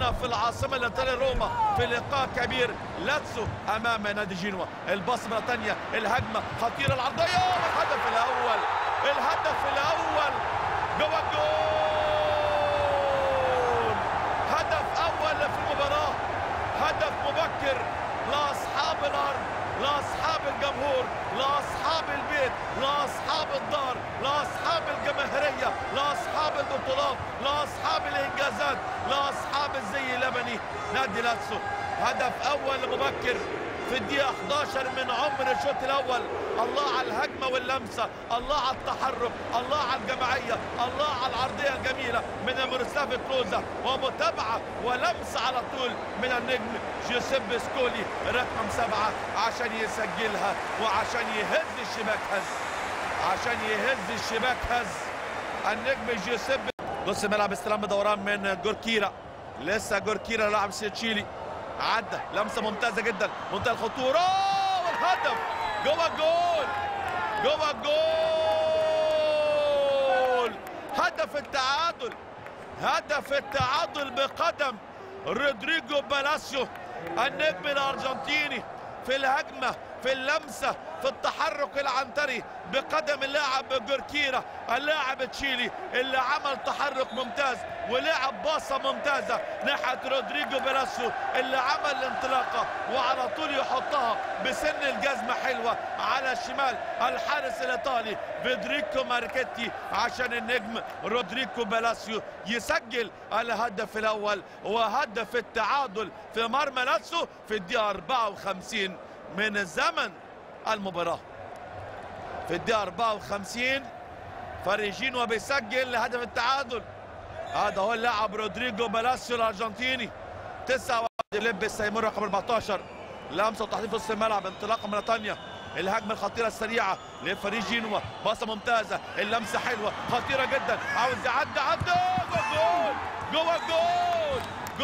هنا في العاصمة الإيطالية روما في لقاء كبير لاتسو أمام نادي جينوا الباص مرة ثانية الهجمة خطيرة العرضية والهدف الأول الهدف الأول جوه الجول هدف أول في المباراة هدف مبكر لأصحاب الأرض لأصحاب الجمهور لأصحاب البيت لأصحاب الدار لأصحاب الجماهيرية لأصحاب البطولات لأصحاب الإنجازات لأصحاب الزي اللبني نادي لاتسو هدف أول مبكر في الدقيقة 11 من عمر الشوط الأول الله على الهجمة واللمسة الله على التحرك الله على الجماعية الله على العرضية الجميلة من مرسافة كلوزا ومتابعة ولمسة على طول من النجم جوزيب سكولي رقم سبعة عشان يسجلها وعشان يهز الشباك هز عشان يهز الشباك هز النجم جوزيب نص ملعب استلام بدوران من جوركيرا لسه جوركيرا لاعب تشيلي عدى لمسه ممتازه جدا منتهى الخطوره والهدف جوه الجول جوه الجول هدف التعادل هدف التعادل بقدم رودريجو بالاسيو النجم الارجنتيني في الهجمه في اللمسه في التحرك العنتري بقدم اللاعب جوركيرا اللاعب تشيلي اللي عمل تحرك ممتاز ولعب باصه ممتازه ناحيه رودريجو بيراسيو اللي عمل الانطلاقه وعلى طول يحطها بسن الجزمه حلوه على الشمال الحارس الايطالي فيدريكو ماركيتي عشان النجم رودريجو بلاسيو يسجل الهدف الاول وهدف التعادل في مرمى لاتسو في الدقيقه 54 من زمن المباراة في الدقيقة 54 فريجينو بيسجل هدف التعادل هذا هو اللاعب رودريجو بلاسيو الأرجنتيني 9 لبس هيمر رقم 14 لمسة وتحضير في وسط الملعب انطلاقة من تانيا الهجمة الخطيرة السريعة لفريق جينوا باصة ممتازة اللمسة حلوة خطيرة جدا عاوز يعدي عدى جول جوه الجول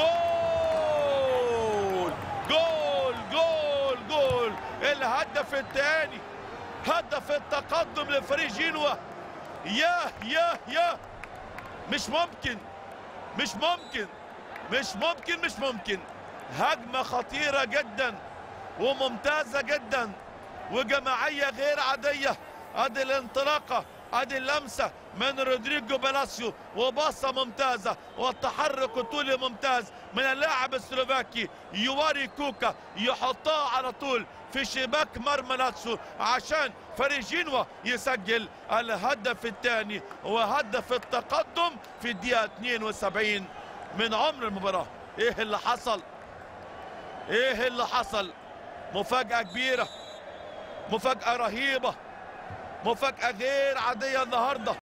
جول جول جول جول الهدف الثاني هدف التقدم لفريق جينوا يا يا يا مش ممكن مش ممكن مش ممكن مش ممكن هجمة خطيرة جدا وممتازة جدا وجماعية غير عادية ادي الانطلاقة ادي اللمسة من رودريجو بلاسيو وباصة ممتازة والتحرك الطولي ممتاز من اللاعب السلوفاكي يواري كوكا يحطها على طول في شباك مرمى لاتسو عشان فريق جينوا يسجل الهدف الثاني وهدف التقدم في الدقيقة 72 من عمر المباراة ايه اللي حصل ايه اللي حصل مفاجأة كبيرة مفاجأة رهيبة مفاجأة غير عادية النهاردة